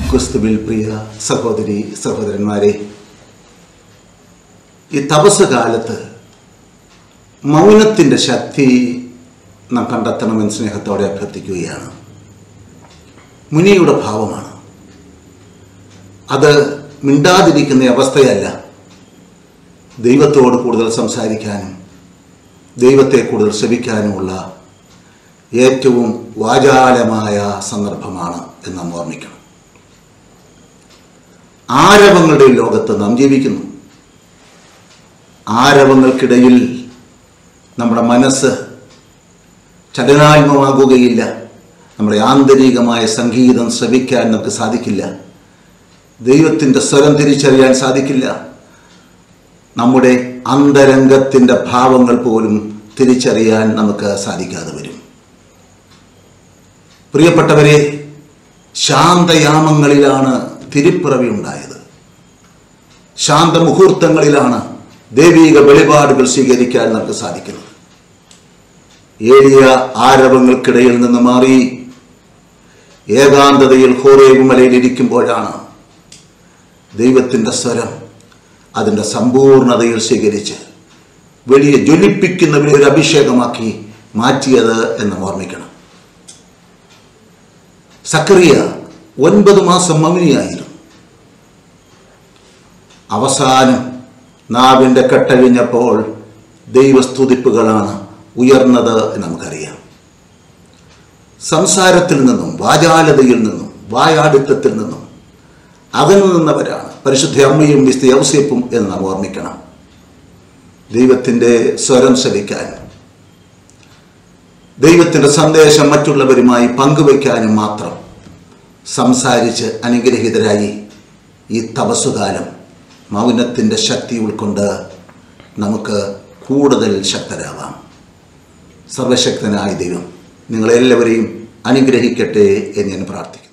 ക്രിസ്തുവിൽ പ്രിയ സഹോദരി സഹോദരന്മാരെ ഈ തപസ് കാലത്ത് മൗനത്തിൻ്റെ ശക്തി നാം കണ്ടെത്തണമെന്ന് സ്നേഹത്തോടെ അഭ്യർത്ഥിക്കുകയാണ് മുനിയുടെ ഭാവമാണ് അത് മിണ്ടാതിരിക്കുന്ന അവസ്ഥയല്ല ദൈവത്തോട് കൂടുതൽ സംസാരിക്കാനും ദൈവത്തെ കൂടുതൽ ശ്രമിക്കാനുമുള്ള ഏറ്റവും വാചാലമായ സന്ദർഭമാണ് എന്ന് നാം ഓർമ്മിക്കണം ആരവങ്ങളുടെ ലോകത്ത് നാം ജീവിക്കുന്നു ആരവങ്ങൾക്കിടയിൽ നമ്മുടെ മനസ്സ് ചലനാത്മമാകുകയില്ല നമ്മുടെ ആന്തരികമായ സംഗീതം ശ്രവിക്കാൻ നമുക്ക് സാധിക്കില്ല ദൈവത്തിൻ്റെ സ്വരം തിരിച്ചറിയാൻ സാധിക്കില്ല നമ്മുടെ അന്തരംഗത്തിൻ്റെ ഭാവങ്ങൾ പോലും തിരിച്ചറിയാൻ നമുക്ക് സാധിക്കാതെ വരും പ്രിയപ്പെട്ടവരെ ശാന്തയാമങ്ങളിലാണ് തിരുപ്പിറവി ഉണ്ടായത് ശാന്തമുഹൂർത്തങ്ങളിലാണ് ദൈവിക വെളിപാടുകൾ സ്വീകരിക്കാൻ നമുക്ക് സാധിക്കുന്നത് ഏറിയ ആരവങ്ങൾക്കിടയിൽ നിന്ന് മാറി ഏകാന്തതയിൽ ഹോറേവ് മലയിലിരിക്കുമ്പോഴാണ് ദൈവത്തിൻ്റെ സ്വരം അതിൻ്റെ സമ്പൂർണതയിൽ സ്വീകരിച്ച് വലിയ ജ്വലിപ്പിക്കുന്ന വലിയൊരു അഭിഷേകമാക്കി മാറ്റിയത് എന്ന് ഓർമ്മിക്കണം സക്കറിയ ഒൻപത് മാസം മൗനിയായിരുന്നു അവസാനം നാവിൻ്റെ കെട്ടഴിഞ്ഞപ്പോൾ ദൈവസ്തുതിപ്പുകളാണ് ഉയർന്നത് എന്ന് നമുക്കറിയാം സംസാരത്തിൽ നിന്നും വാചാലതയിൽ നിന്നും വായാടിത്തത്തിൽ നിന്നും അകന്നു നിന്നവരാണ് പരിശുദ്ധ അമ്മയും വിസ്തി ഔസേപ്പും എന്ന് നാം ഓർമ്മിക്കണം ദൈവത്തിൻ്റെ സ്വരം ശ്രവിക്കാനും ദൈവത്തിൻ്റെ സന്ദേശം മറ്റുള്ളവരുമായി പങ്കുവയ്ക്കാനും മാത്രം സംസാരിച്ച് അനുഗ്രഹീതരായി ഈ തപസ്സുകാലം മൗനത്തിൻ്റെ ശക്തി ഉൾക്കൊണ്ട് നമുക്ക് കൂടുതൽ ശക്തരാവാം സർവശക്തനായ ദൈവം നിങ്ങളെല്ലാവരെയും അനുഗ്രഹിക്കട്ടെ എന്ന് ഞാൻ പ്രാർത്ഥിക്കുന്നു